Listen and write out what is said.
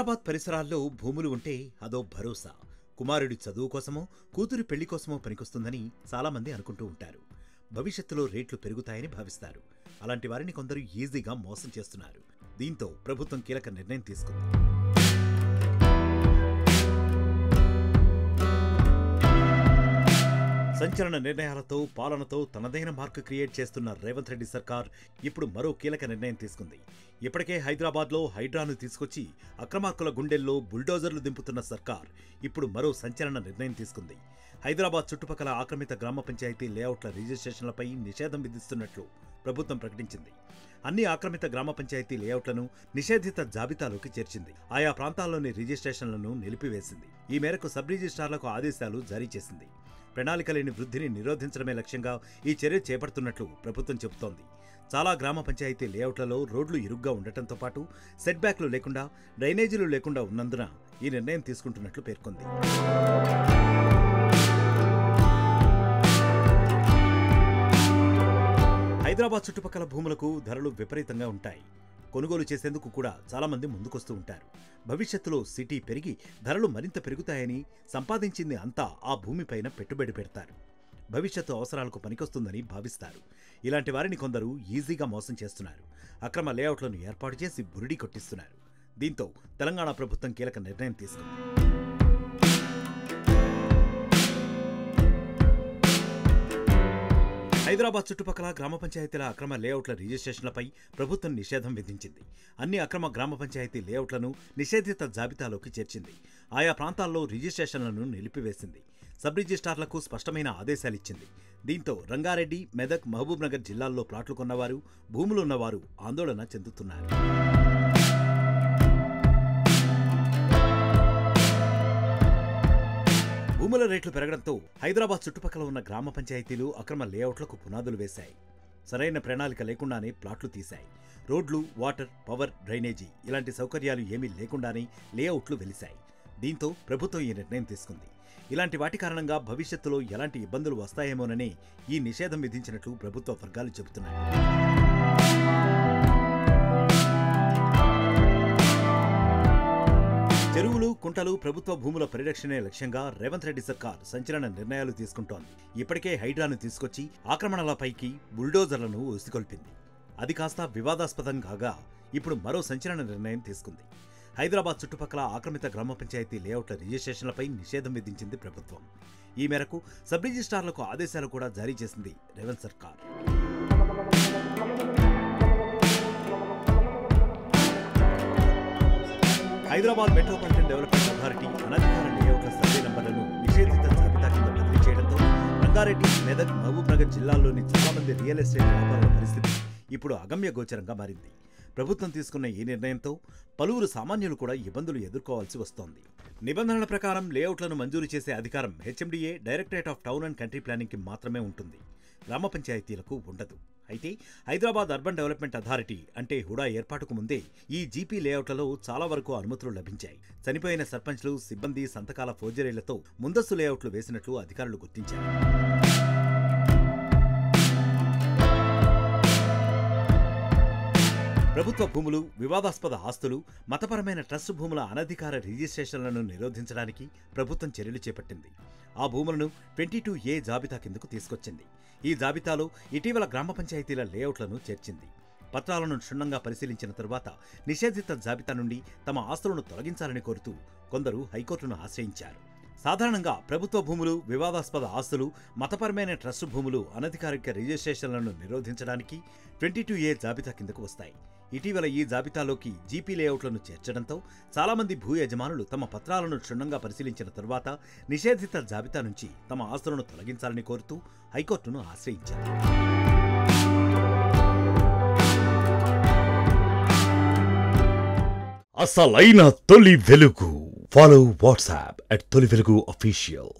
హైదరాబాద్ పరిసరాల్లో భూములు ఉంటే అదో భరోసా కుమారుడి చదువు కోసమో కూతురి పెళ్లి కోసమో పనికొస్తుందని చాలామంది అనుకుంటూ ఉంటారు భవిష్యత్తులో రేట్లు పెరుగుతాయని భావిస్తారు అలాంటి వారిని కొందరు ఈజీగా మోసం చేస్తున్నారు దీంతో ప్రభుత్వం కీలక నిర్ణయం తీసుకుంది సంచలన నిర్ణయాలతో పాలనతో తనదైన మార్క్ క్రియేట్ చేస్తున్న రేవంత్ రెడ్డి సర్కార్ ఇప్పుడు మరో కీలక నిర్ణయం తీసుకుంది ఇప్పటికే హైదరాబాద్లో హైడ్రాను తీసుకొచ్చి అక్రమార్కుల గుండెల్లో బుల్డోజర్లు దింపుతున్న సర్కార్ ఇప్పుడు మరో సంచలన నిర్ణయం తీసుకుంది హైదరాబాద్ చుట్టుపక్కల ఆక్రమిత గ్రామ పంచాయతీ లేఅవుట్ల రిజిస్ట్రేషన్లపై నిషేధం విధిస్తున్నట్లు ప్రభుత్వం ప్రకటించింది అన్ని ఆక్రమిత గ్రామ పంచాయతీ లేఅవుట్లను నిషేధిత జాబితాలోకి చేర్చింది ఆయా ప్రాంతాల్లోని రిజిస్ట్రేషన్లను నిలిపివేసింది ఈ మేరకు సబ్ రిజిస్ట్రార్లకు ఆదేశాలు జారీ చేసింది ప్రణాళిక లేని వృద్ధిని నిరోధించడమే లక్ష్యంగా ఈ చర్య చేపడుతున్నట్లు ప్రభుత్వం చెబుతోంది చాలా గ్రామ పంచాయతీ లేఅవుట్లలో రోడ్లు ఇరుగ్గా ఉండటంతో పాటు సెట్ బ్యాక్లు లేకుండా డ్రైనేజీలు లేకుండా ఉన్నందున ఈ నిర్ణయం తీసుకుంటున్నట్లు పేర్కొంది హైదరాబాద్ చుట్టుపక్కల భూములకు ధరలు విపరీతంగా ఉంటాయి కొనుగోలు చేసేందుకు కూడా చాలామంది ముందుకొస్తూ ఉంటారు భవిష్యత్తులో సిటీ పెరిగి ధరలు మరింత పెరుగుతాయని సంపాదించింది అంతా ఆ భూమిపైన పెట్టుబడి పెడతారు భవిష్యత్తు అవసరాలకు పనికొస్తుందని భావిస్తారు ఇలాంటి వారిని కొందరు ఈజీగా మోసం చేస్తున్నారు అక్రమ లేఅవుట్లను ఏర్పాటు చేసి బురిడి కొట్టిస్తున్నారు దీంతో తెలంగాణ ప్రభుత్వం కీలక నిర్ణయం తీసుకుంది హైదరాబాద్ చుట్టుపక్కల గ్రామ పంచాయతీల అక్రమ లేఅవుట్ల రిజిస్ట్రేషన్లపై ప్రభుత్వం నిషేధం విధించింది అన్ని అక్రమ గ్రామ పంచాయతీ లేఅవుట్లను నిషేధిత జాబితాలోకి చేర్చింది ఆయా ప్రాంతాల్లో రిజిస్ట్రేషన్లను నిలిపివేసింది సబ్ రిజిస్ట్రార్లకు స్పష్టమైన ఆదేశాలిచ్చింది దీంతో రంగారెడ్డి మెదక్ మహబూబ్ నగర్ జిల్లాల్లో ప్లాట్లు కొన్నవారు భూములున్నవారు ఆందోళన చెందుతున్నారు భూముల రేట్లు పెరగడంతో హైదరాబాద్ చుట్టుపక్కల ఉన్న గ్రామ పంచాయతీలు అక్రమ లేఅవుట్లకు పునాదులు వేశాయి సరైన ప్రణాళిక లేకుండానే ప్లాట్లు తీశాయి రోడ్లు వాటర్ పవర్ డ్రైనేజీ ఇలాంటి సౌకర్యాలు ఏమీ లేకుండానే లేఅవుట్లు వెలిశాయి దీంతో ప్రభుత్వం ఈ నిర్ణయం తీసుకుంది ఇలాంటి వాటి కారణంగా భవిష్యత్తులో ఎలాంటి ఇబ్బందులు వస్తాయేమోనని ఈ నిషేధం విధించినట్లు ప్రభుత్వ వర్గాలు చెబుతున్నాయి చెరువులు కుంటలు ప్రభుత్వ భూముల పరిరక్షణే లక్ష్యంగా రేవంత్ రెడ్డి సర్కార్ సంచలన నిర్ణయాలు తీసుకుంటోంది ఇప్పటికే హైడ్రాను తీసుకొచ్చి ఆక్రమణలపైకి బుల్డోజర్లను ఉసిగొల్పింది అది కాస్త వివాదాస్పదం కాగా ఇప్పుడు మరో సంచలన నిర్ణయం తీసుకుంది హైదరాబాద్ చుట్టుపక్కల ఆక్రమిత గ్రామ పంచాయతీ లేఅవుట్ల రిజిస్ట్రేషన్లపై నిషేధం విధించింది ప్రభుత్వం ఈ మేరకు సబ్ రిజిస్ట్రార్లకు ఆదేశాలు కూడా జారీ చేసింది రేవంత్ సర్కార్ హైదరాబాద్ మెట్రోపాలిటన్ డెవలప్మెంట్ అథారిటీ అనధికార లేఅవుట్ల సర్వే నంబర్లను నిషేధిత జాబితా కింద బదిలీ చేయడంతో రంగారెడ్డి మెదక్ మహబూబ్ నగర్ జిల్లాల్లోని చాలా మంది రియల్ ఎస్టేట్ వ్యాపారుల పరిస్థితి ఇప్పుడు అగమ్య గోచరంగా మారింది ప్రభుత్వం తీసుకున్న ఈ నిర్ణయంతో పలువురు సామాన్యులు కూడా ఇబ్బందులు ఎదుర్కోవాల్సి వస్తోంది నిబంధనల ప్రకారం లేఅవుట్లను మంజూరు చేసే అధికారం HMDA directorate of town and country ప్లానింగ్కి మాత్రమే ఉంటుంది గ్రామ పంచాయతీలకు ఉండదు అయితే హైదరాబాద్ అర్బన్ డెవలప్మెంట్ అథారిటీ అంటే హుడా ఏర్పాటుకు ముందే ఈ జీపీ లేఅవుట్లలో చాలా వరకు అనుమతులు లభించాయి చనిపోయిన సర్పంచ్లు సిబ్బంది సంతకాల ఫోర్జరీలతో ముందస్తు లేఅవుట్లు వేసినట్లు అధికారులు గుర్తించారు ప్రభుత్వ భూములు వివాదాస్పద ఆస్తులు మతపరమైన ట్రస్ట్ భూముల అనధికార రిజిస్ట్రేషన్లను నిరోధించడానికి ప్రభుత్వం చర్యలు చేపట్టింది ఆ భూములను ట్వంటీ టూ ఏ జాబితా కిందకు తీసుకొచ్చింది ఈ జాబితాలో ఇటీవల గ్రామ పంచాయతీల లేఅవుట్లను చేర్చింది పత్రాలను క్షుణ్ణంగా పరిశీలించిన తరువాత నిషేధిత జాబితా నుండి తమ ఆస్తులను తొలగించాలని కోరుతూ కొందరు హైకోర్టును ఆశ్రయించారు సాధారణంగా ప్రభుత్వ భూములు వివాదాస్పద ఆస్తులు మతపరమైన ట్రస్ట్ భూములు అనధికారిక రిజిస్ట్రేషన్లను నిరోధించడానికి ట్వంటీ టూ ఏ జాబితా కిందకు వస్తాయి ఇటీవల ఈ జాబితాలోకి జీపీ లేఅవుట్లను చేర్చడంతో చాలామంది భూ యజమానులు తమ పత్రాలను క్షుణ్ణంగా పరిశీలించిన తరువాత నిషేధిత జాబితా నుంచి తమ ఆస్తులను తొలగించాలని కోరుతూ హైకోర్టును ఆశ్రయించారు అసలైన తొలి వెలుగు ఫాలో వాట్సాప్ అట్ తొలి వెలుగు అఫీషియల్